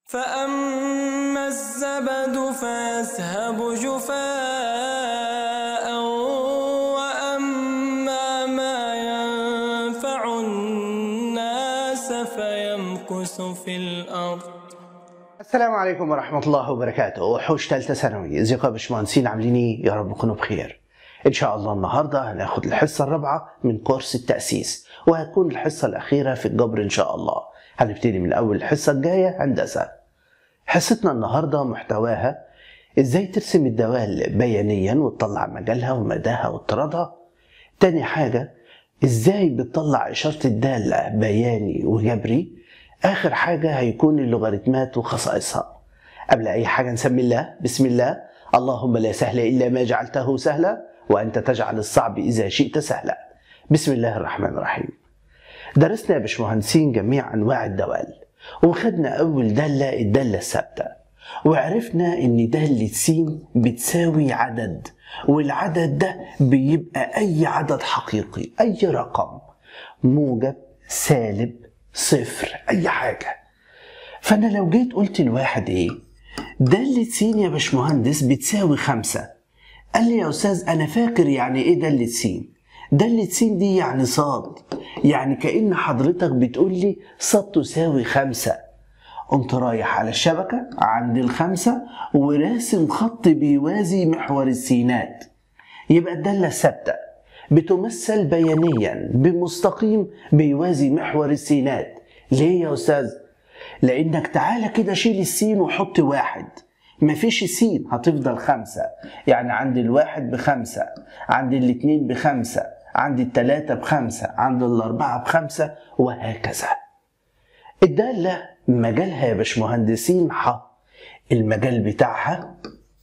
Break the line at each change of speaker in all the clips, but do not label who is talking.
فأما الزبد فيذهب جفاء وأما ما ينفع الناس فيمكث في الأرض
السلام عليكم ورحمة الله وبركاته وحوش ثالثة ثانوي ازيكم يا باشمهندسين عاملين ايه يا رب تكونوا بخير ان شاء الله النهاردة هناخد الحصة الرابعة من كورس التأسيس وهتكون الحصة الأخيرة في الجبر ان شاء الله هنبتدي من أول الحصة الجاية هندسة حصتنا النهاردة محتواها ازاي ترسم الدوال بيانيا وتطلع مجالها ومداها واضطرادها تاني حاجة ازاي بتطلع إشارة الدالة بياني وجبري آخر حاجة هيكون اللوغاريتمات وخصائصها قبل أي حاجة نسمي الله بسم الله اللهم لا سهل إلا ما جعلته سهلا وأنت تجعل الصعب إذا شئت سهلا بسم الله الرحمن الرحيم درسنا يا باشمهندسين جميع أنواع الدوال وخدنا أول دالة الدالة الثابتة وعرفنا إن دالة س بتساوي عدد والعدد ده بيبقى أي عدد حقيقي أي رقم موجب سالب صفر أي حاجة فأنا لو جيت قلت لواحد إيه دالة س يا باشمهندس بتساوي خمسة قال لي يا أستاذ أنا فاكر يعني إيه دالة س دالة س دي يعني صاد يعني كأن حضرتك بتقول لي صاد تساوي خمسة قمت رايح على الشبكة عند الخمسة وراسم خط بيوازي محور السينات يبقى الدالة الثابتة بتمثل بيانيا بمستقيم بيوازي محور السينات ليه يا أستاذ؟ لأنك تعالى كده شيل السين وحط واحد مفيش السين هتفضل خمسة يعني عند الواحد بخمسة عند الاتنين بخمسة عند التلاتة بخمسة عند الأربعة بخمسة وهكذا الدالة مجالها يا باشمهندسين ح المجال بتاعها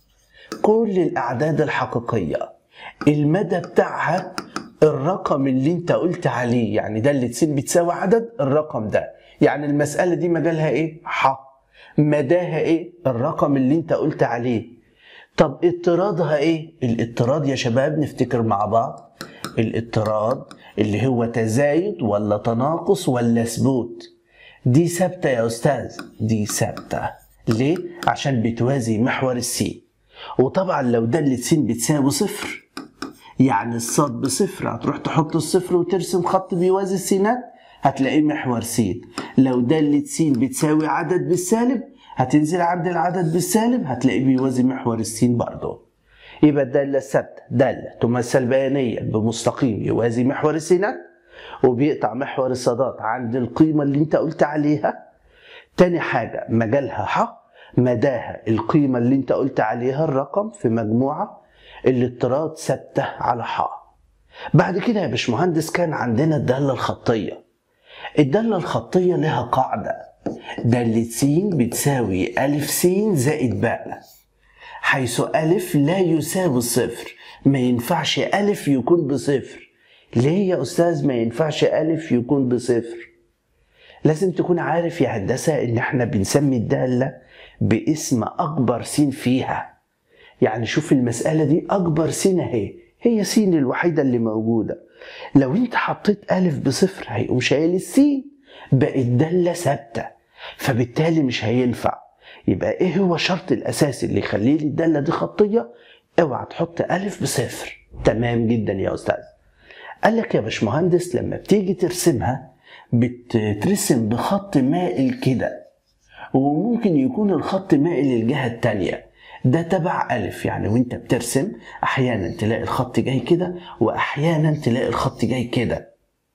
كل الأعداد الحقيقية المدى بتاعها الرقم اللي انت قلت عليه يعني دالة س بتساوي عدد الرقم ده يعني المسألة دي مجالها ايه ح مداها ايه الرقم اللي انت قلت عليه طب اضطرادها ايه الاضطراد يا شباب نفتكر مع بعض الاضطراد اللي هو تزايد ولا تناقص ولا ثبوت دي ثابتة يا أستاذ دي ثابتة ليه؟ عشان بتوازي محور السين وطبعا لو دالة س بتساوي صفر يعني الصاد بصفر هتروح تحط الصفر وترسم خط بيوازي السينات هتلاقيه محور س لو دالة س بتساوي عدد بالسالب هتنزل عند العدد بالسالب هتلاقيه بيوازي محور السين برضه يبقى الدالة الثابتة دالة تمثل بيانيا بمستقيم يوازي محور السينات وبيقطع محور الصادات عند القيمة اللي انت قلت عليها تاني حاجة مجالها ح مداها القيمة اللي انت قلت عليها الرقم في مجموعة الاضطراد ثابتة على ح بعد كده يا باشمهندس كان عندنا الدالة الخطية الدالة الخطية لها قاعدة دالة س بتساوي ألف س زائد باء حيث ألف لا يساوي صفر ما ينفعش ألف يكون بصفر ليه يا أستاذ ما ينفعش ألف يكون بصفر لازم تكون عارف يا هندسة إن إحنا بنسمي الدالة باسم أكبر س فيها يعني شوف المسألة دي أكبر س أهي هي س الوحيدة اللي موجودة لو أنت حطيت ألف بصفر هيقوم شايل السين بقت دالة ثابتة فبالتالي مش هينفع يبقى إيه هو الشرط الأساسي اللي يخلي لي الدالة دي خطية اوعى تحط ألف بصفر تمام جدا يا أستاذ قال لك يا باشمهندس لما بتيجي ترسمها بترسم بخط مائل كده وممكن يكون الخط مائل للجهة التانية ده تبع ألف يعني وانت بترسم أحيانا تلاقي الخط جاي كده وأحيانا تلاقي الخط جاي كده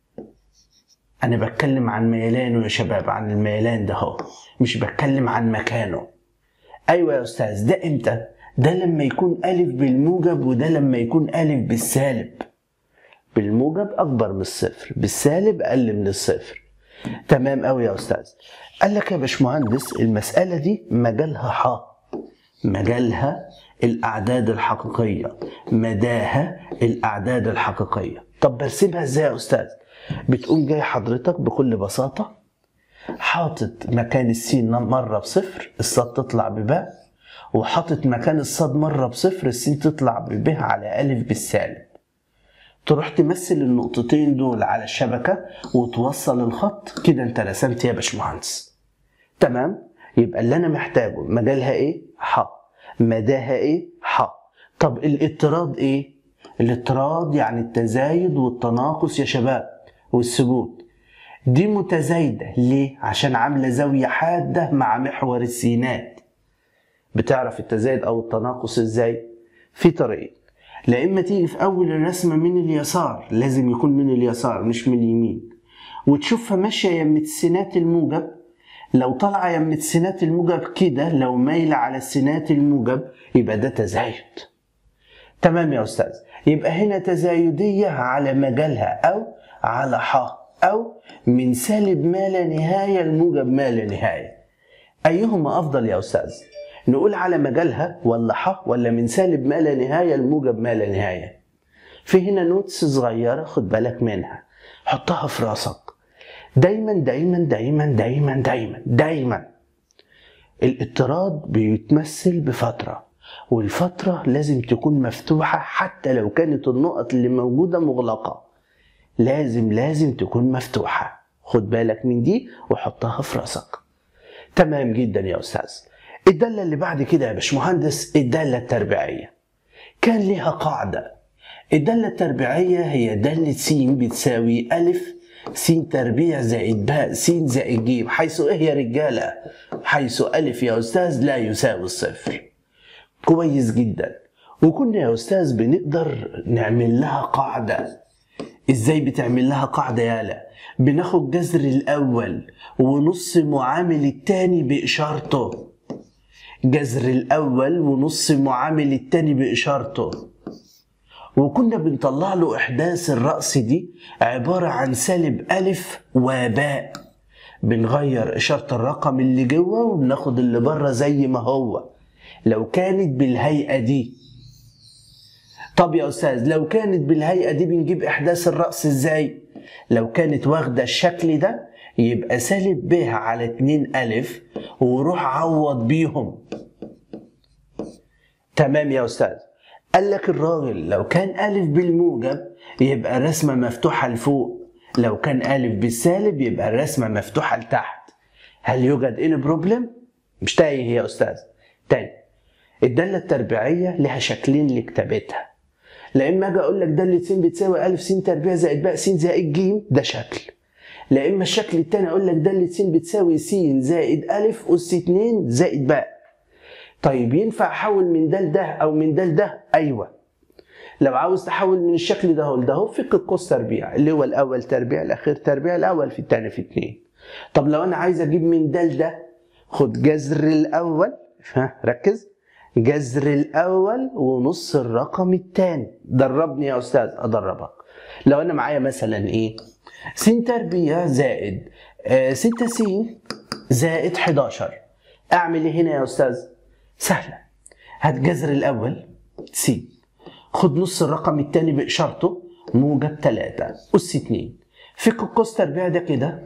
أنا بتكلم عن ميلانه يا شباب عن الميلان ده هو مش بتكلم عن مكانه أيوة يا أستاذ ده إمتى؟ ده لما يكون ألف بالموجب وده لما يكون ألف بالسالب بالموجب أكبر من الصفر بالسالب أقل من الصفر تمام أوي يا أستاذ قال لك يا باشمهندس المسألة دي مجالها ح مجالها الأعداد الحقيقية مداها الأعداد الحقيقية طب برسمها إزاي يا أستاذ بتقوم جاي حضرتك بكل بساطة حاطط مكان السين مرة بصفر الصاد تطلع بباء وحاطط مكان الصاد مرة بصفر السين تطلع بب على ألف بالسالب تروح تمثل النقطتين دول على الشبكة وتوصل الخط كده انت رسمت يا باشمهندس تمام يبقى اللي انا محتاجه مجالها ايه ح مداها ايه ح طب الاضطراد ايه الاضطراد يعني التزايد والتناقص يا شباب والثبوت دي متزايدة ليه؟ عشان عاملة زاوية حادة مع محور السينات بتعرف التزايد أو التناقص إزاي؟ في طريقين لا إما تيجي في أول الرسمة من اليسار لازم يكون من اليسار مش من اليمين وتشوفها ماشية يم السينات الموجب لو طالعة يم السينات الموجب كده لو مايلة على السينات الموجب يبقى ده تزايد تمام يا أستاذ يبقى هنا تزايدية على مجالها أو على ح أو من سالب ما لا نهاية الموجب ما لا نهاية أيهما أفضل يا أستاذ؟ نقول على مجالها ولا ح ولا من سالب ما لا نهاية الموجب ما لا نهاية في هنا نوتس صغيرة خد بالك منها حطها في راسك دايما دايما دايما دايما دايما دايما الاضطراد بيتمثل بفترة والفترة لازم تكون مفتوحة حتى لو كانت النقط اللي موجودة مغلقة لازم لازم تكون مفتوحة خد بالك من دي وحطها في راسك تمام جدا يا أستاذ الدالة اللي بعد كده يا باشمهندس الدالة التربيعية كان ليها قاعدة الدالة التربيعية هي دالة س بتساوي ألف س تربيع زائد باء س زائد ج حيث إيه يا رجالة حيث ألف يا أستاذ لا يساوي الصفر كويس جدا وكنا يا أستاذ بنقدر نعمل لها قاعدة ازاي بتعمل لها قاعدة يالا بناخد جذر الأول ونص معامل التاني بإشارته جذر الأول ونص معامل التاني بإشارته وكنا بنطلع له إحداث الرأس دي عبارة عن سالب ألف وباء بنغير إشارة الرقم اللي جوه وبناخد اللي بره زي ما هو لو كانت بالهيئة دي طب يا أستاذ لو كانت بالهيئة دي بنجيب إحداث الرأس إزاي؟ لو كانت واخدة الشكل ده يبقى سالب ب على 2 ألف وروح عوض بيهم تمام يا أستاذ قال لك الراجل لو كان ألف بالموجب يبقى الرسمة مفتوحة لفوق لو كان ألف بالسالب يبقى الرسمة مفتوحة لتحت هل يوجد إيه بروبلم؟ مش تايه يا أستاذ تاني الدالة التربيعية لها شكلين لكتابتها لا اما اجي اقول لك داله س بتساوي الف س تربيع زائد باء س زائد ج ده شكل لا اما الشكل الثاني اقول لك داله س بتساوي س زائد الف اس 2 زائد باء طيب ينفع احول من ده لده او من ده لده ايوه لو عاوز تحول من الشكل ده لده اهو فك القوس تربيع اللي هو الاول تربيع الاخير تربيع الاول في الثاني في 2 طب لو انا عايز اجيب من ده لده خد جذر الاول ها ركز جذر الأول ونص الرقم الثاني دربني يا أستاذ أدربك لو أنا معايا مثلا إيه س تربيع زائد آه 6 س زائد 11 أعمل إيه هنا يا أستاذ سهلة هات جذر الأول س خد نص الرقم الثاني بإشارته موجب 3 أس 2 فك القوس تربيع ده كده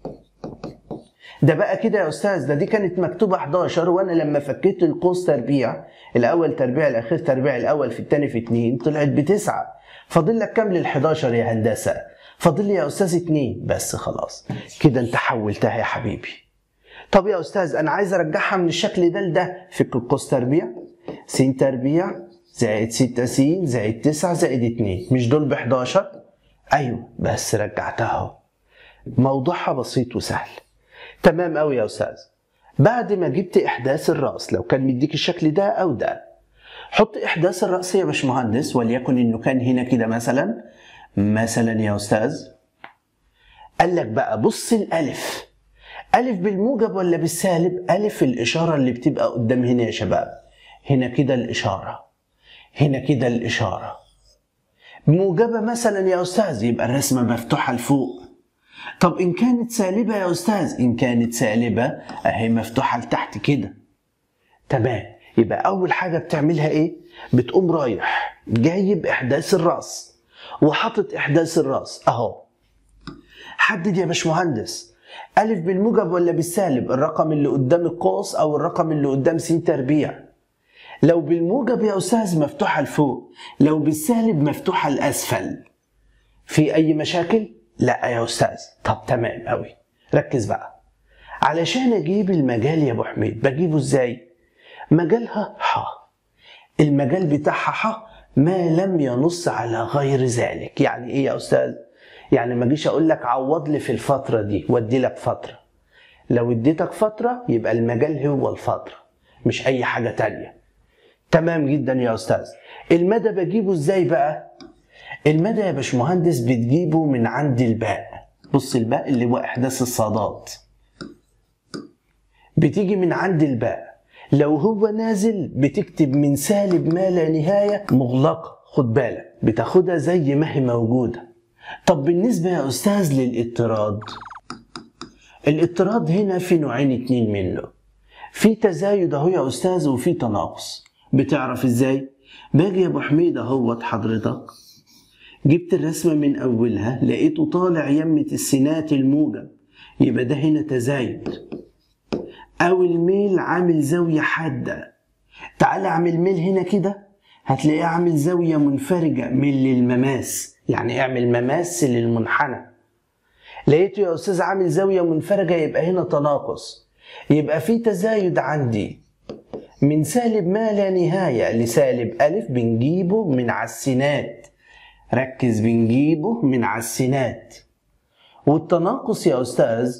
ده بقى كده يا استاذ ده دي كانت مكتوبه 11 وانا لما فكيت القوس تربيع الاول تربيع الاخير تربيع الاول في الثاني في 2 طلعت بتسعه فاضل لك كام لل 11 يا هندسه فاضل لي يا استاذ 2 بس خلاص كده انت حولتها يا حبيبي طب يا استاذ انا عايز ارجعها من الشكل ده لده فك القوس تربيع س تربيع زائد 6 س زائد 9 زائد 2 مش دول ب 11 ايوه بس رجعتها اهو موضوعها بسيط وسهل تمام قوي يا استاذ بعد ما جبت احداث الراس لو كان مديك الشكل ده او ده حط احداث الراس يا باشمهندس وليكن انه كان هنا كده مثلا مثلا يا استاذ قال لك بقى بص الالف الف بالموجب ولا بالسالب الف الاشاره اللي بتبقى قدام هنا يا شباب هنا كده الاشاره هنا كده الاشاره موجبه مثلا يا استاذ يبقى الرسمه مفتوحه لفوق طب ان كانت سالبه يا استاذ ان كانت سالبه اهي مفتوحه لتحت كده تمام يبقى اول حاجه بتعملها ايه بتقوم رايح جايب احداث الراس وحاطط احداث الراس اهو حدد يا باشمهندس الف بالموجب ولا بالسالب الرقم اللي قدام القوس او الرقم اللي قدام س تربيع لو بالموجب يا استاذ مفتوحه لفوق لو بالسالب مفتوحه لاسفل في اي مشاكل لا يا استاذ طب تمام قوي ركز بقى علشان اجيب المجال يا ابو حميد بجيبه ازاي مجالها ح المجال بتاعها ح ما لم ينص على غير ذلك يعني ايه يا استاذ يعني ما اجيش اقول لك عوض لي في الفتره دي وادي لك فتره لو اديتك فتره يبقى المجال هو الفتره مش اي حاجه تانية تمام جدا يا استاذ المدى بجيبه ازاي بقى المدى يا باشمهندس بتجيبه من عند الباء بص الباء اللي هو احداث الصادات بتيجي من عند الباء لو هو نازل بتكتب من سالب ما لا نهاية مغلقة خد بالك بتاخدها زي ما هي موجودة طب بالنسبة يا أستاذ للاضطراد الاضطراد هنا في نوعين اتنين منه في تزايد اهو يا أستاذ وفي تناقص بتعرف ازاي؟ باجي يا أبو حميد اهوت حضرتك جبت الرسمة من أولها لقيته طالع يمة السينات الموجب يبقى ده هنا تزايد أو الميل عامل زاوية حادة تعال اعمل ميل هنا كده هتلاقيه عامل زاوية منفرجة ميل للمماس يعني اعمل مماس للمنحنى لقيته يا أستاذ عامل زاوية منفرجة يبقى هنا تناقص يبقى في تزايد عندي من سالب ما لا نهاية لسالب ألف بنجيبه من على السينات ركز بنجيبه من على السينات والتناقص يا أستاذ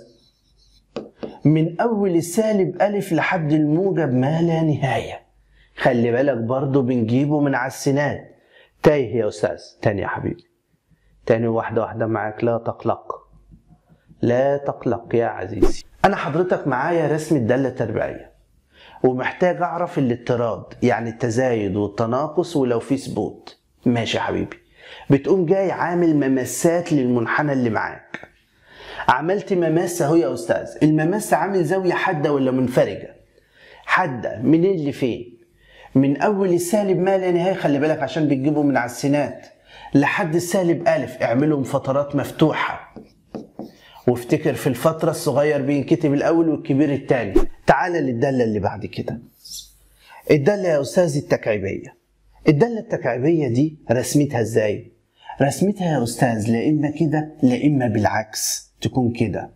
من أول السالب ألف لحد الموجب ما لا نهاية خلي بالك برضه بنجيبه من على السينات تايه يا أستاذ تاني يا حبيبي تاني واحدة واحدة معاك لا تقلق لا تقلق يا عزيزي أنا حضرتك معايا رسم الدالة التربيعية ومحتاج أعرف الاضطراد يعني التزايد والتناقص ولو في ثبوت ماشي يا حبيبي بتقوم جاي عامل ممسات للمنحنى اللي معاك عملت مماس اهو يا استاذ المماس عامل زاويه حاده ولا منفرجه حاده منين لفين من اول السالب ما لا نهايه خلي بالك عشان بتجيبه من على السينات لحد السالب الف اعملهم فترات مفتوحه وافتكر في الفتره الصغير بينكتب الاول والكبير الثاني تعال للداله اللي بعد كده الداله يا استاذ التكعيبيه الداله التكعيبيه دي رسمتها ازاي رسمتها يا استاذ لا اما كده لا اما بالعكس تكون كده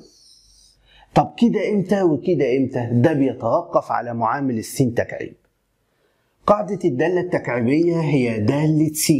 طب كده امتى وكده امتى ده بيتوقف على معامل السين تكعيب قاعدة الدالة التكعيبية هي دالة س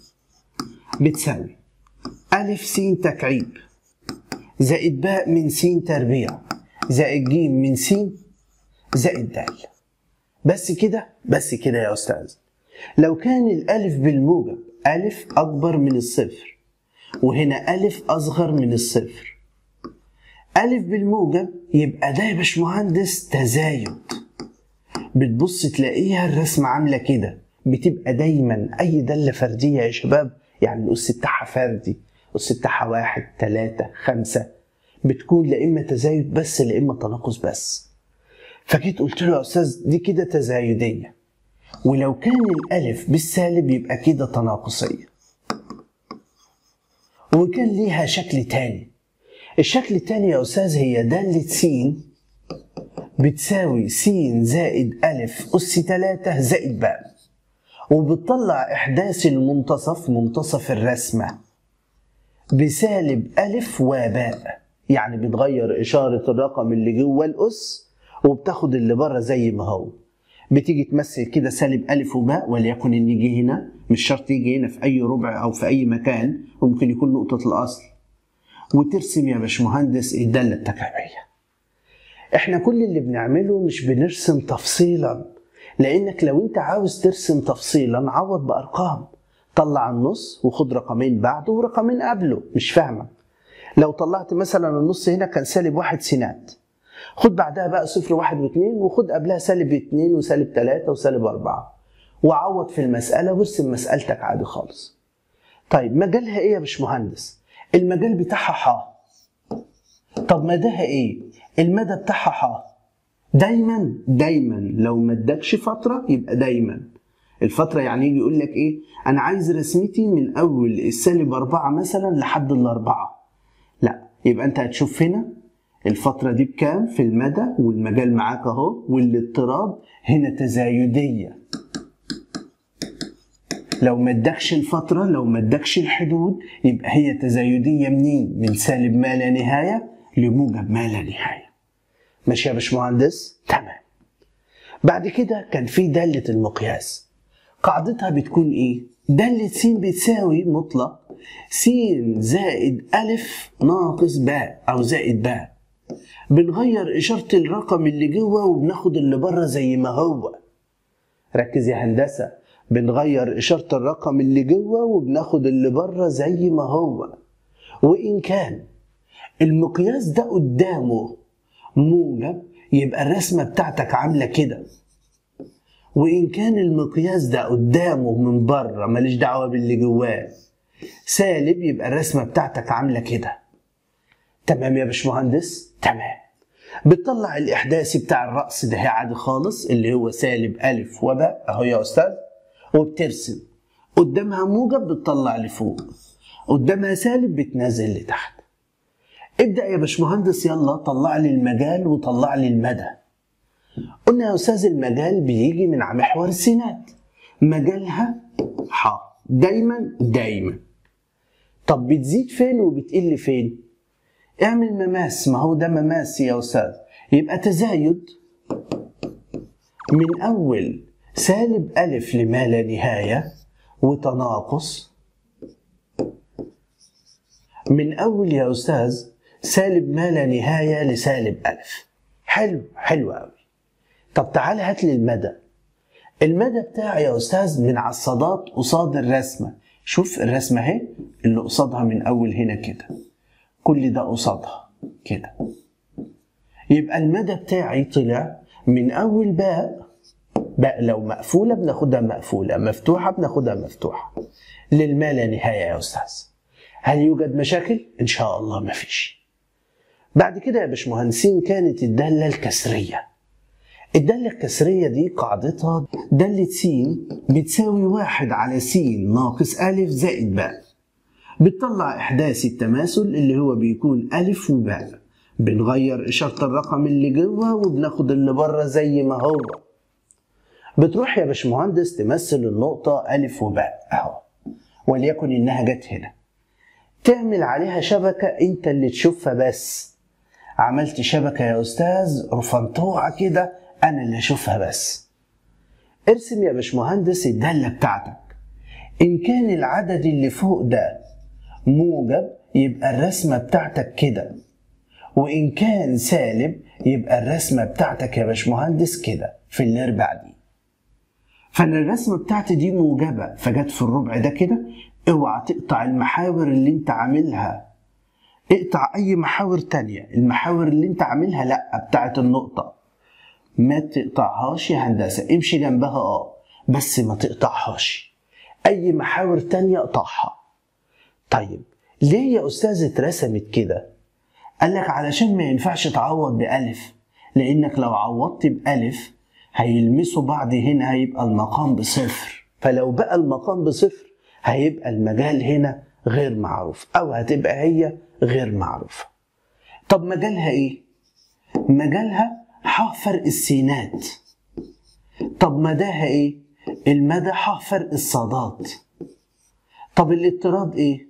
بتساوي ألف س تكعيب زائد باء من س تربيع زائد ج من س زائد د بس كده بس كده يا أستاذ لو كان الألف بالموجب ألف أكبر من الصفر وهنا ألف أصغر من الصفر ألف بالموجب يبقى ده يا باشمهندس تزايد بتبص تلاقيها الرسمة عاملة كده بتبقى دايما أي دالة فردية يا شباب يعني الأس بتاعها فردي الأس بتاعها واحد تلاتة خمسة بتكون لا إما تزايد بس لا إما تناقص بس فجيت قلت له يا أستاذ دي كده تزايدية ولو كان الألف بالسالب يبقى كده تناقصية وكان ليها شكل تاني الشكل التاني يا أستاذ هي دالة س بتساوي س زائد ألف أس تلاتة زائد باء وبتطلع إحداث المنتصف منتصف الرسمة بسالب ألف وباء يعني بتغير إشارة الرقم اللي جوه الأس وبتاخد اللي بره زي ما هو بتيجي تمثل كده سالب ألف وباء وليكن إن يجي هنا مش شرط يجي هنا في أي ربع أو في أي مكان وممكن يكون نقطة الأصل وترسم يا باشمهندس الدالة التكعيبية احنا كل اللي بنعمله مش بنرسم تفصيلا لانك لو انت عاوز ترسم تفصيلا عوض بارقام طلع النص وخد رقمين بعده ورقمين قبله مش فاهمك لو طلعت مثلا النص هنا كان سالب واحد سينات خد بعدها بقى صفر واحد واثنين وخد قبلها سالب اتنين وسالب تلاتة وسالب أربعة وعوض في المسألة وارسم مسألتك عادي خالص طيب مجالها ايه يا باشمهندس المجال بتاعها ح طب مداها ايه المدى بتاعها ح دايما دايما لو ما ادكش فتره يبقى دايما الفتره يعني يجي يقول لك ايه انا عايز رسمتي من اول السالب أربعة مثلا لحد الأربعة لا يبقى انت هتشوف هنا الفترة دي بكام في المدى والمجال معاك اهو والاضطراد هنا تزايدية لو ما ادكش الفترة لو ما ادكش الحدود يبقى هي تزايدية منين؟ من سالب ما لا نهاية لموجب ما لا نهاية. ماشي يا باشمهندس تمام بعد كده كان في دالة المقياس قاعدتها بتكون ايه دالة س بتساوي مطلق س زائد ألف ناقص باء أو زائد باء بنغير إشارة الرقم اللي جوه وبناخد اللي بره زي ما هو ركز يا هندسة بنغير إشارة الرقم اللي جوه وبناخد اللي بره زي ما هو وإن كان المقياس ده قدامه موجب يبقى الرسمة بتاعتك عاملة كده وإن كان المقياس ده قدامه من بره ماليش دعوة باللي جواه سالب يبقى الرسمة بتاعتك عاملة كده تمام يا باشمهندس تمام بتطلع الإحداثي بتاع الرأس ده عادي خالص اللي هو سالب ألف وباء أهو يا أستاذ وبترسم قدامها موجب بتطلع لفوق قدامها سالب بتنزل لتحت ابدأ يا باشمهندس يلا طلع لي المجال وطلع لي المدى قلنا يا أستاذ المجال بيجي من محور السينات مجالها ح دايما دايما طب بتزيد فين وبتقل فين اعمل مماس ما هو ده مماس يا أستاذ يبقى تزايد من أول سالب ألف لما لا نهاية وتناقص من أول يا أستاذ سالب ما لا نهاية لسالب ألف حلو حلو أوي طب تعالى هات لي المدى المدى بتاعي يا أستاذ من على الصادات قصاد الرسمة شوف الرسمة اهي اللي قصادها من أول هنا كده كل ده قصادها كده يبقى المدى بتاعي طلع من أول باء باء لو مقفولة بناخدها مقفولة مفتوحة بناخدها مفتوحة للما لا نهاية يا أستاذ هل يوجد مشاكل؟ إن شاء الله ما فيش بعد كده يا باشمهندسين كانت الدالة الكسرية الدالة الكسرية دي قاعدتها دالة س بتساوي واحد على س ناقص ألف زائد باء بتطلع إحداث التماثل اللي هو بيكون ألف وباء بنغير إشارة الرقم اللي جوه وبناخد اللي بره زي ما هو بتروح يا باشمهندس تمثل النقطة ألف وباء أهو وليكن إنها جت هنا تعمل عليها شبكة أنت اللي تشوفها بس عملت شبكة يا أستاذ رفنطوعة كده أنا اللي أشوفها بس ارسم يا باشمهندس الدالة بتاعتك إن كان العدد اللي فوق ده موجب يبقى الرسمة بتاعتك كده وإن كان سالب يبقى الرسمة بتاعتك يا باشمهندس كده في الأربع دي فأنا الرسمة بتاعتي دي موجبة فجت في الربع ده كده اوعى تقطع المحاور اللي انت عاملها اقطع اي محاور تانية المحاور اللي انت عاملها لا بتاعت النقطة ما تقطعهاش يا هندسة امشي جنبها اه بس ما تقطعهاش اي محاور تانية اقطعها طيب ليه يا استاذ اترسمت كده قال لك علشان ما ينفعش تعوض بألف لانك لو عوضت بألف هيلمسوا بعض هنا هيبقى المقام بصفر فلو بقى المقام بصفر هيبقى المجال هنا غير معروف او هتبقى هي غير معروفة طب مجالها ايه مجالها ح فرق السينات طب مداها ايه المدى ح فرق الصادات طب الاضطراد ايه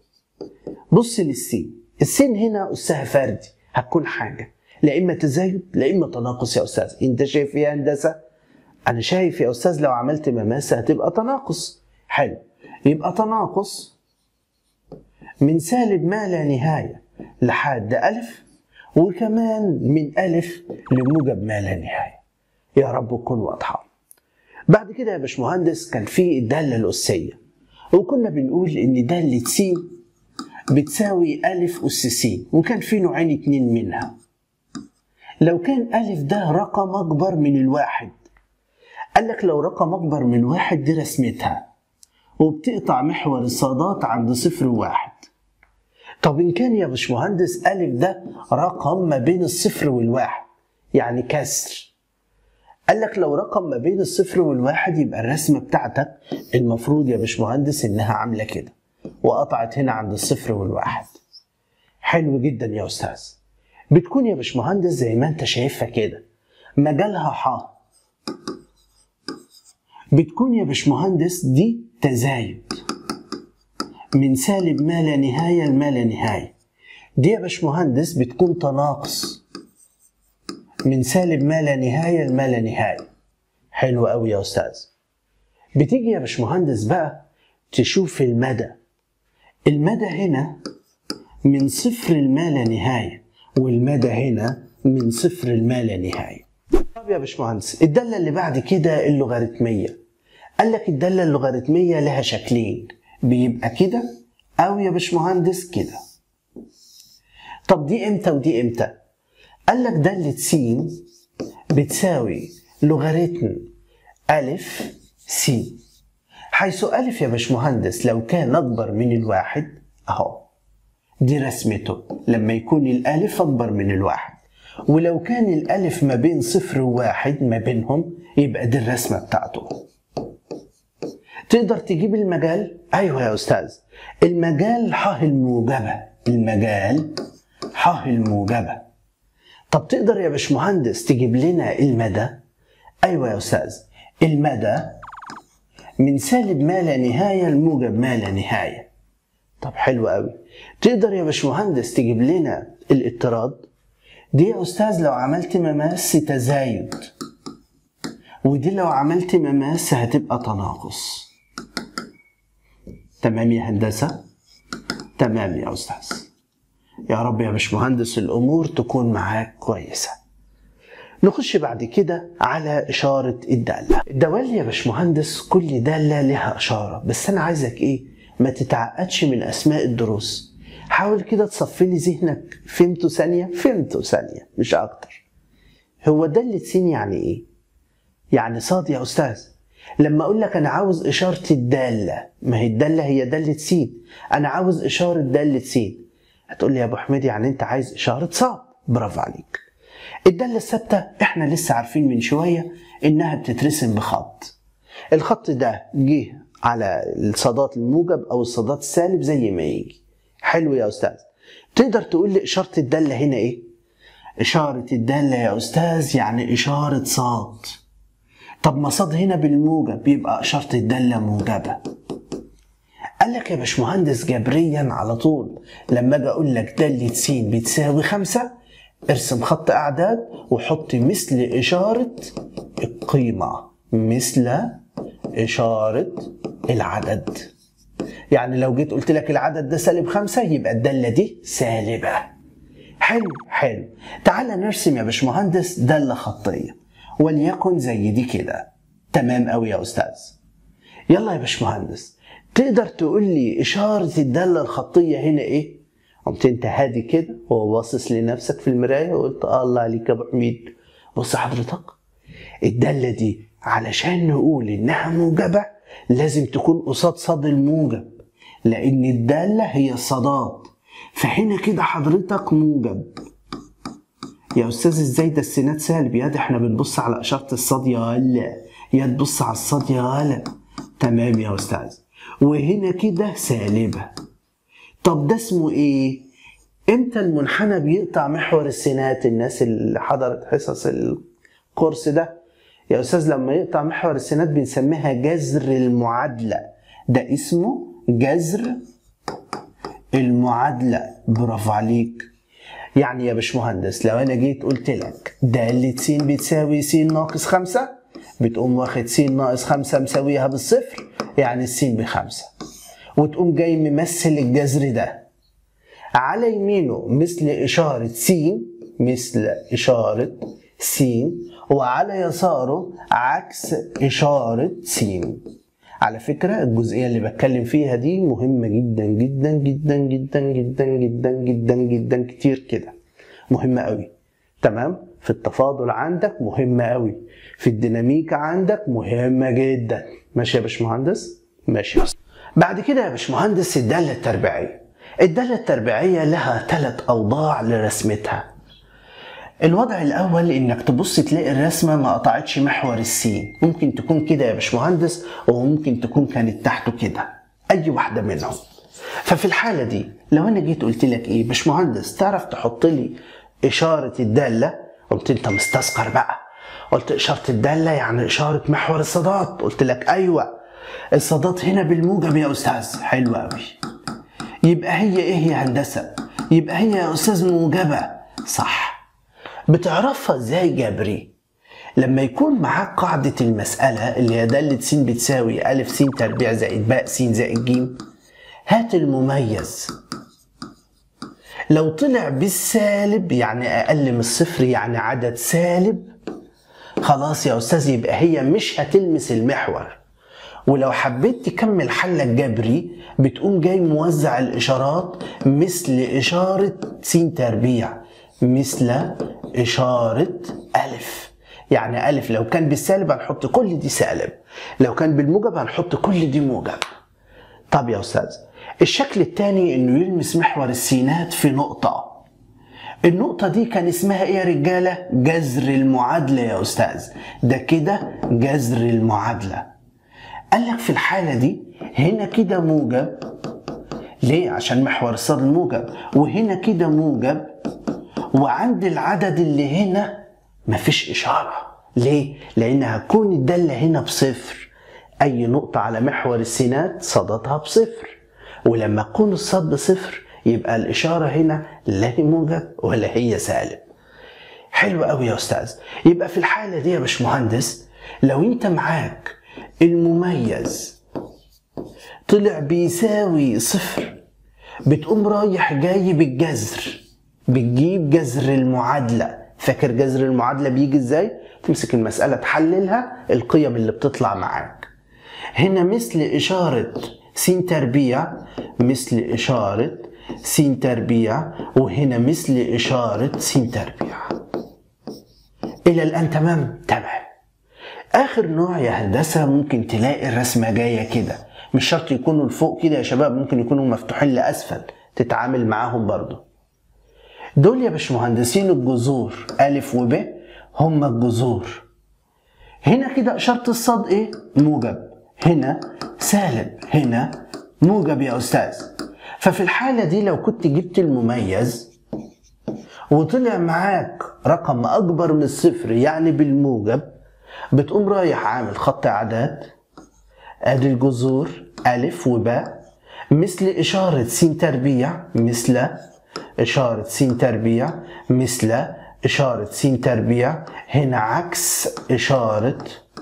بص للسين السين هنا أسها فردي هتكون حاجة لا إما تزايد لا إما تناقص يا أستاذ أنت شايف إيه يا هندسة؟ أنا شايف يا أستاذ لو عملت مماسة هتبقى تناقص حلو يبقى تناقص من سالب ما لا نهاية لحد ألف وكمان من ألف لموجب ما لا نهاية يا رب تكون واضحة بعد كده يا باشمهندس كان في الدالة الأسية وكنا بنقول إن دالة س بتساوي ألف أس س وكان في نوعين اتنين منها لو كان ألف ده رقم أكبر من الواحد قال لك لو رقم أكبر من واحد دي رسمتها وبتقطع محور الصادات عند صفر وواحد طب إن كان يا باشمهندس ألف ده رقم ما بين الصفر والواحد يعني كسر قال لك لو رقم ما بين الصفر والواحد يبقى الرسمة بتاعتك المفروض يا باشمهندس إنها عاملة كده وقطعت هنا عند الصفر والواحد حلو جدا يا أستاذ بتكون يا باشمهندس زي ما أنت شايفها كده مجالها ح بتكون يا باشمهندس دي تزايد من سالب ما لا نهاية لما لا نهاية دي يا باشمهندس بتكون تناقص من سالب ما لا نهاية لما لا نهاية حلو قوي يا أستاذ بتيجي يا باشمهندس بقى تشوف المدى المدى هنا من صفر لما لا نهاية والمدى هنا من صفر لما لا نهاية طب يا باشمهندس الدالة اللي بعد كده اللوغاريتمية قال لك الدالة اللوغاريتمية لها شكلين بيبقى كده أو يا باشمهندس كده طب دي امتى ودي امتى قال لك دالة س بتساوي لوغاريتم ألف س حيث ألف يا باشمهندس لو كان أكبر من الواحد أهو دي رسمته لما يكون الألف أكبر من الواحد ولو كان الألف ما بين صفر وواحد ما بينهم يبقى دي الرسمة بتاعته تقدر تجيب المجال؟ أيوة يا أستاذ المجال ح الموجبة المجال ح الموجبة طب تقدر يا باشمهندس تجيب لنا المدى؟ أيوة يا أستاذ المدى من سالب ما لا نهاية لموجب ما لا نهاية طب حلو قوي تقدر يا باشمهندس تجيب لنا الاضطراد دي يا أستاذ لو عملت مماس تزايد ودي لو عملت مماس هتبقى تناقص تمام يا هندسة تمام يا أستاذ يا رب يا باشمهندس الأمور تكون معاك كويسة نخش بعد كده على إشارة الدالة الدوال يا باشمهندس كل دالة لها إشارة بس أنا عايزك إيه ما تتعقدش من أسماء الدروس حاول كده تصفي لي ذهنك فهمته ثانية فهمته ثانية مش أكتر هو دالة س يعني إيه يعني صاد يا أستاذ لما أقول لك أنا عاوز إشارة الدالة ما هي الدالة هي دالة س أنا عاوز إشارة دالة س هتقول لي يا أبو حميد يعني أنت عايز إشارة صاد برافو عليك الدالة الثابتة احنا لسه عارفين من شوية انها بتترسم بخط الخط ده جه على الصادات الموجب او الصادات السالب زي ما يجي حلو يا استاذ تقدر تقول لي اشارة الدالة هنا ايه اشارة الدالة يا استاذ يعني اشارة صاد طب ما صاد هنا بالموجب يبقى اشارة الدالة موجبة قال لك يا باشمهندس جبريا على طول لما اجي اقول لك دالة س بتساوي خمسة ارسم خط اعداد وحط مثل اشاره القيمه مثل اشاره العدد يعني لو جيت قلت لك العدد ده سالب خمسة يبقى الدالة دي سالبة حلو حلو تعال نرسم يا باشمهندس دالة خطية وليكن زي دي كده تمام قوي يا أستاذ يلا يا باشمهندس تقدر تقول لي إشارة الدالة الخطية هنا إيه؟ قمت انت هادي كده وباصص لنفسك في المرايه وقلت آه الله عليك يا ابو حميد بص حضرتك الداله دي علشان نقول انها موجبه لازم تكون قصاد صاد الموجب لان الداله هي الصادات فهنا كده حضرتك موجب يا استاذ ازاي ده السينات سالب يا ده احنا بنبص على اشاره الصاد يا هلا يا تبص على الصاد يا هلا تمام يا استاذ وهنا كده سالبه طب ده اسمه ايه؟ امتى المنحنى بيقطع محور السينات الناس اللي حضرت حصص الكورس ده يا استاذ لما يقطع محور السينات بنسميها جذر المعادله ده اسمه جذر المعادله برافو عليك يعني يا باشمهندس لو انا جيت قلت لك دالة س بتساوي س ناقص خمسة بتقوم واخد س ناقص خمسة مساويها بالصفر يعني الس بخمسة وتقوم جاي ممثل الجذر ده على يمينه مثل إشارة س مثل إشارة س وعلى يساره عكس إشارة س على فكرة الجزئية اللي بتكلم فيها دي مهمة جدا جدا جدا جدا جدا جدا جدا جدا كتير كده مهمة قوي تمام في التفاضل عندك مهمة قوي في الديناميكا عندك مهمة جدا ماشي يا باشمهندس ماشي يا أستاذ. بعد كده يا باشمهندس الدالة التربيعية الدالة التربيعية لها ثلاث أوضاع لرسمتها الوضع الأول إنك تبص تلاقي الرسمة ما قطعتش محور السين ممكن تكون كده يا باشمهندس وممكن تكون كانت تحته كده أي واحدة منهم ففي الحالة دي لو أنا جيت قلت لك إيه باشمهندس تعرف تحط لي إشارة الدالة قمت أنت مستذكر بقى قلت إشارة الدالة يعني إشارة محور الصادات قلت لك أيوه الصادات هنا بالموجب يا استاذ حلو قوي يبقى هي ايه يا هندسه يبقى هي يا استاذ موجبه صح بتعرفها ازاي جبري لما يكون معاك قاعدة المسألة اللي هي دالة س بتساوي ألف س تربيع زائد باء س زائد ج هات المميز لو طلع بالسالب يعني أقل من الصفر يعني عدد سالب خلاص يا أستاذ يبقى هي مش هتلمس المحور ولو حبيت تكمل حلك جبري بتقوم جاي موزع الإشارات مثل إشارة س تربيع مثل إشارة ألف يعني ألف لو كان بالسالب هنحط كل دي سالب لو كان بالموجب هنحط كل دي موجب طب يا أستاذ الشكل الثاني إنه يلمس محور السينات في نقطة النقطة دي كان اسمها ايه يا رجالة؟ جذر المعادلة يا أستاذ ده كده جذر المعادلة قال لك في الحالة دي هنا كده موجب ليه؟ عشان محور الصاد الموجب وهنا كده موجب وعند العدد اللي هنا مفيش إشارة ليه؟ لأن هتكون الدالة هنا بصفر أي نقطة على محور السينات صادتها بصفر ولما تكون الصاد بصفر يبقى الإشارة هنا لا هي موجب ولا هي سالب حلو قوي يا أستاذ يبقى في الحالة دي يا باشمهندس لو أنت معاك المميز طلع بيساوي صفر بتقوم رايح جاي بالجذر بتجيب جذر المعادلة فاكر جذر المعادلة بيجي ازاي؟ تمسك المسألة تحللها القيم اللي بتطلع معاك هنا مثل إشارة س تربيع مثل إشارة س تربيع وهنا مثل إشارة س تربيع إلى الآن تمام؟ تمام آخر نوع يا هندسة ممكن تلاقي الرسمة جاية كده مش شرط يكونوا لفوق كده يا شباب ممكن يكونوا مفتوحين لأسفل تتعامل معاهم برضو دول يا باشمهندسين الجذور ألف وب هم الجذور هنا كده إشارة الصاد إيه؟ موجب هنا سالب هنا موجب يا أستاذ ففي الحالة دي لو كنت جبت المميز وطلع معاك رقم أكبر من الصفر يعني بالموجب بتقوم رايح عامل خط أعداد أدي الجذور ألف وباء مثل إشارة س تربيع مثل إشارة س تربيع مثل إشارة س تربيع هنا عكس إشارة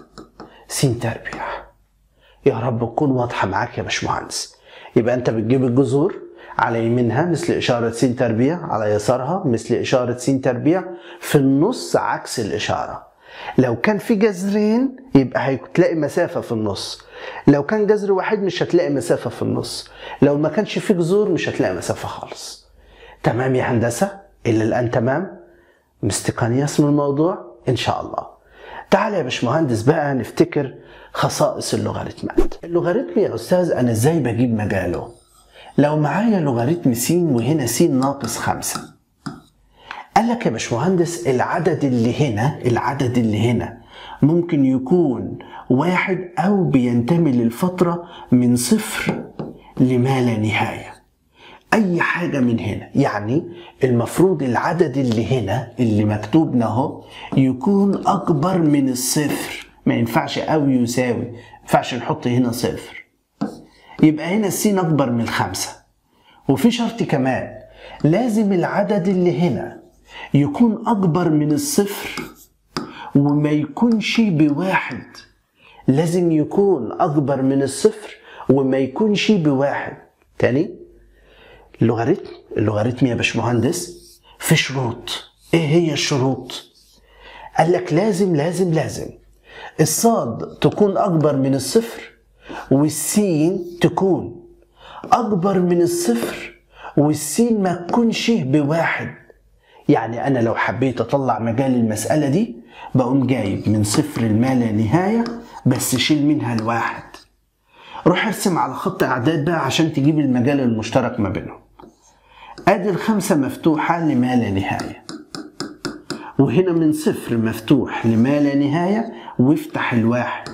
س تربيع يا رب تكون واضحة معاك يا باشمهندس يبقى أنت بتجيب الجذور على يمينها مثل إشارة س تربيع على يسارها مثل إشارة س تربيع في النص عكس الإشارة لو كان في جذرين يبقى هتلاقي مسافة في النص لو كان جذر واحد مش هتلاقي مسافة في النص لو ما كانش في جذور مش هتلاقي مسافة خالص تمام يا هندسة إلى الآن تمام مستقنيس من الموضوع إن شاء الله تعال يا باشمهندس بقى نفتكر خصائص اللوغاريتمات اللوغاريتم يا أستاذ أنا إزاي بجيب مجاله لو معايا لوغاريتم س وهنا س ناقص خمسة قال لك يا باشمهندس العدد اللي هنا العدد اللي هنا ممكن يكون واحد أو بينتمي للفترة من صفر لما لا نهاية أي حاجة من هنا يعني المفروض العدد اللي هنا اللي مكتوبنا اهو يكون أكبر من الصفر ما ينفعش أو يساوي ما ينفعش نحط هنا صفر يبقى هنا السين أكبر من الخمسة وفي شرط كمان لازم العدد اللي هنا يكون أكبر من الصفر وما يكونش بواحد لازم يكون أكبر من الصفر وما يكونش بواحد تاني اللوغاريتم اللوغاريتم يا باشمهندس في شروط ايه هي الشروط قال لك لازم لازم لازم الصاد تكون اكبر من الصفر والسين تكون اكبر من الصفر والسين ما تكونش بواحد يعني انا لو حبيت اطلع مجال المساله دي بقوم جايب من صفر لما لا نهايه بس شيل منها الواحد روح ارسم على خط اعداد بقى عشان تجيب المجال المشترك ما بينهم ادي الخمسه مفتوحه لما لا نهايه وهنا من صفر مفتوح لما لا نهايه وافتح الواحد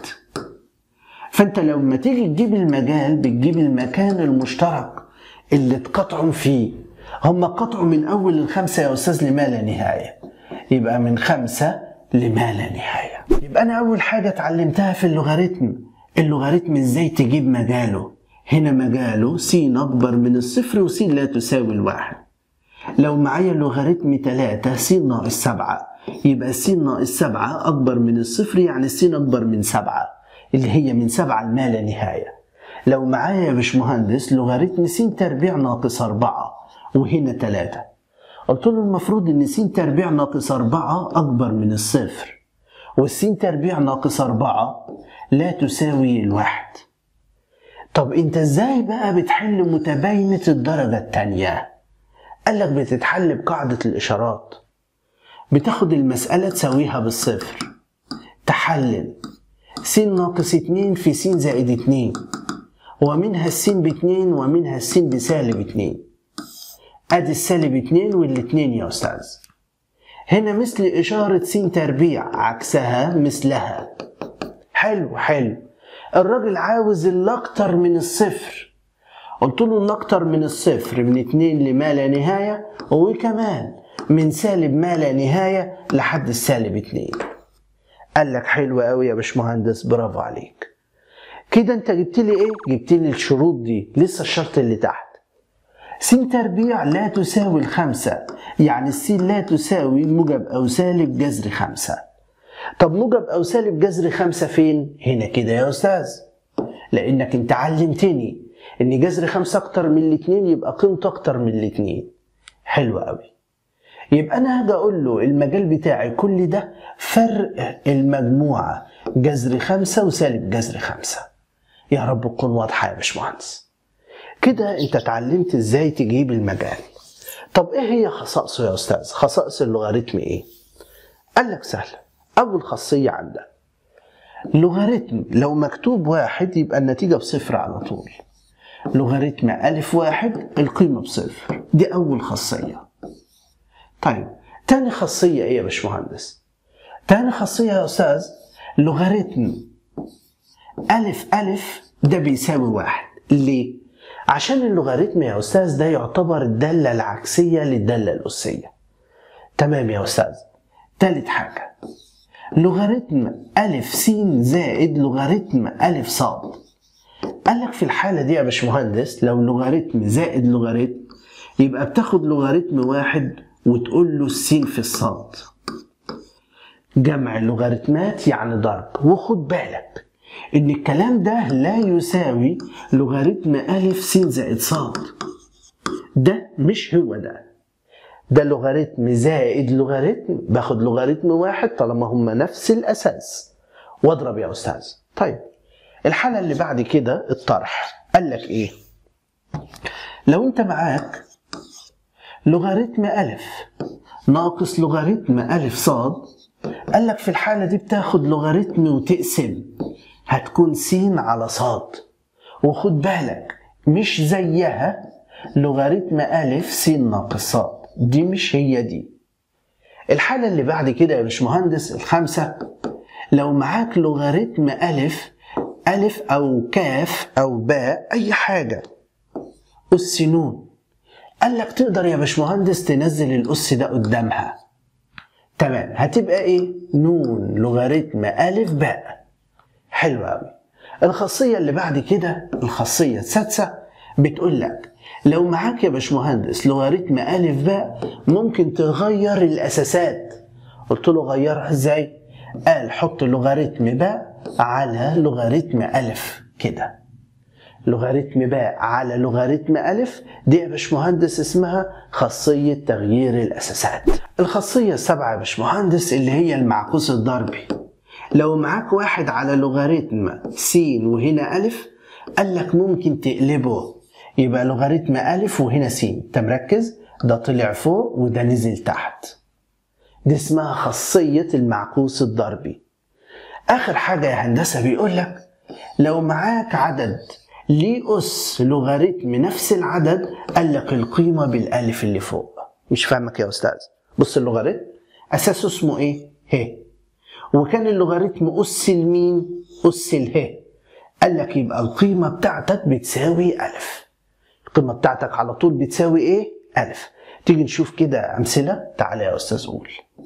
فانت لما تيجي تجيب المجال بتجيب المكان المشترك اللي اتقطعوا فيه هم قطعوا من اول الخمسه يا استاذ لما لا نهايه يبقى من خمسه لما لا نهايه يبقى انا اول حاجه اتعلمتها في اللوغاريتم اللوغاريتم ازاي تجيب مجاله هنا مجاله س اكبر من الصفر وس لا تساوي الواحد لو معايا لوغاريتم 3 س ناقص 7 يبقى س ناقص 7 أكبر من الصفر يعني س أكبر من 7 اللي هي من 7 لما لا نهاية لو معايا يا باشمهندس لوغاريتم س تربيع ناقص 4 وهنا 3 قلت له المفروض ان س تربيع ناقص 4 أكبر من الصفر والس تربيع ناقص 4 لا تساوي الواحد طب انت ازاي بقى بتحل متباينة الدرجة التانية؟ قال لك بتتحل بقاعدة الإشارات بتاخد المسألة تساويها بالصفر تحلل س ناقص اتنين في س زائد اتنين ومنها السين باتنين ومنها السين بسالب اتنين ادي السالب اتنين والاتنين يا استاذ هنا مثل إشارة س تربيع عكسها مثلها حلو حلو الراجل عاوز الأكتر من الصفر قلت له الأكتر من الصفر من اتنين لما لا نهاية وكمان من سالب ما لا نهاية لحد السالب اتنين قال لك حلو قوي يا باشمهندس برافو عليك كده انت جبت لي ايه جبت لي الشروط دي لسه الشرط اللي تحت س تربيع لا تساوي الخمسة يعني السين لا تساوي موجب أو سالب جذر خمسة طب موجب أو سالب جذر خمسة فين؟ هنا كده يا أستاذ لأنك أنت علمتني إن جذر خمسة أكتر من الاتنين يبقى قيمته أكتر من الاتنين حلو أوي يبقى أنا هاجي أقول له المجال بتاعي كل ده فرق المجموعة جذر خمسة وسالب جذر خمسة يا رب تكون واضحة يا باشمهندس كده انت اتعلمت ازاي تجيب المجال طب ايه هي خصائصه يا استاذ خصائص اللوغاريتم ايه قال لك سهل اول خاصيه عندك لوغاريتم لو مكتوب واحد يبقى النتيجه بصفر على طول لوغاريتم ألف واحد القيمة بصفر دي أول خاصية طيب تاني خاصية إيه يا باشمهندس؟ تاني خاصية يا أستاذ لوغاريتم ألف ألف ده بيساوي واحد ليه؟ عشان اللوغاريتم يا أستاذ ده يعتبر الدالة العكسية للدالة الأسية تمام يا أستاذ تالت حاجة لوغاريتم ألف س زائد لوغاريتم ألف صاد قال لك في الحالة دي يا باشمهندس لو لوغاريتم زائد لوغاريتم يبقى بتاخد لوغاريتم واحد وتقول له السين في الصاد جمع اللوغاريتمات يعني ضرب وخد بالك ان الكلام ده لا يساوي لوغاريتم ألف س زائد صاد ده مش هو ده ده لوغاريتم زائد لوغاريتم باخد لوغاريتم واحد طالما هما نفس الأساس واضرب يا أستاذ طيب الحالة اللي بعد كده الطرح قال لك إيه لو أنت معاك لوغاريتم ألف ناقص لوغاريتم ألف صاد قال لك في الحالة دي بتاخد لوغاريتم وتقسم هتكون س على صاد وخد بالك مش زيها لوغاريتم ألف س ناقص صاد دي مش هي دي الحالة اللي بعد كده يا باشمهندس الخامسة لو معاك لوغاريتم ألف ألف أو كاف أو باء أي حاجة أس نون قال لك تقدر يا باشمهندس تنزل الأس ده قدامها تمام هتبقى إيه؟ نون لوغاريتم ألف باء حلو أوي الخاصية اللي بعد كده الخاصية السادسة بتقول لك لو معاك يا باشمهندس لوغاريتم ألف باء ممكن تغير الأساسات قلت له غيرها إزاي؟ قال حط لوغاريتم باء على لوغاريتم ألف كده لوغاريتم باء على لوغاريتم ألف دي يا باشمهندس اسمها خاصية تغيير الأساسات الخاصية السابعة يا باشمهندس اللي هي المعكوس الضربي لو معاك واحد على لوغاريتم س وهنا ألف قال لك ممكن تقلبه يبقى لوغاريتم ألف وهنا س أنت مركز ده طلع فوق وده نزل تحت دي اسمها خاصية المعكوس الضربي آخر حاجة يا هندسة بيقول لك لو معاك عدد ليه أس لوغاريتم نفس العدد قال لك القيمة بالألف اللي فوق مش فاهمك يا أستاذ بص اللوغاريتم أساسه اسمه إيه؟ ه وكان اللوغاريتم أس المين؟ أس اله قال لك يبقى القيمة بتاعتك بتساوي ألف القيمة بتاعتك على طول بتساوي إيه؟ ألف تيجي نشوف كده أمثلة تعالى يا أستاذ قول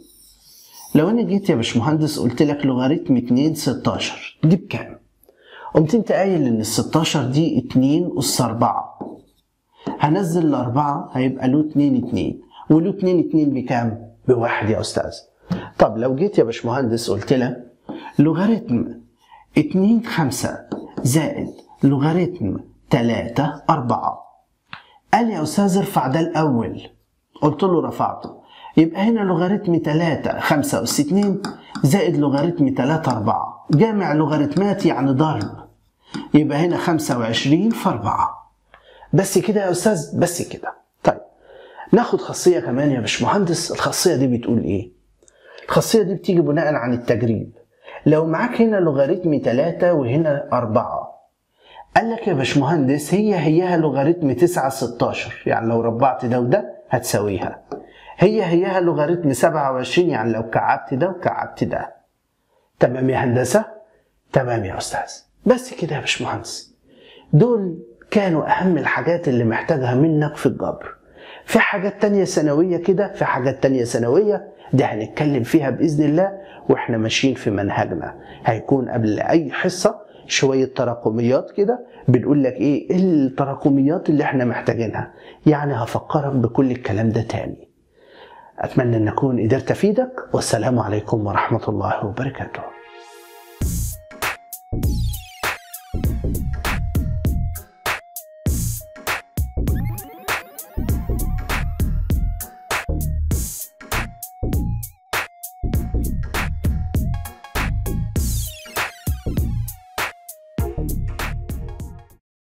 لو أنا جيت يا باشمهندس قلت لك لوغاريتم 2 16 دي بكام؟ قمت أنت قايل إن ال 16 دي 2 أس 4 هنزل الأربعة هيبقى له 2 2 وله 2 2 بكام؟ بواحد يا استاذ طب لو جيت يا باشمهندس قلت لك لوغاريتم 2 5 زائد لوغاريتم 3 4 قال يا استاذ ارفع ده الاول قلت له رفعته يبقى هنا لوغاريتم 3 5 اس 2 زائد لوغاريتم 3 4 جامع لوغاريتمات يعني ضرب يبقى هنا 25 في 4 بس كده يا استاذ بس كده طيب ناخد خاصيه كمان يا باشمهندس الخاصيه دي بتقول ايه الخاصيه دي بتيجي بناء عن التجريب لو معاك هنا لوغاريتم 3 وهنا 4 قال لك يا باشمهندس هي هيها لوغاريتم 9 16 يعني لو ربعت ده وده هتساويها هي هيها لوغاريتم 27 يعني لو كعبت ده وكعبت ده تمام يا هندسه تمام يا استاذ بس كده يا باشمهندس دول كانوا اهم الحاجات اللي محتاجها منك في الجبر في حاجات تانية ثانوية كده في حاجات تانية ثانوية دي هنتكلم فيها بإذن الله واحنا ماشيين في منهجنا هيكون قبل أي حصة شوية تراكميات كده بنقول لك ايه التراكميات اللي احنا محتاجينها يعني هفكرك بكل الكلام ده تاني أتمنى أن أكون قدرت أفيدك والسلام عليكم ورحمة الله وبركاته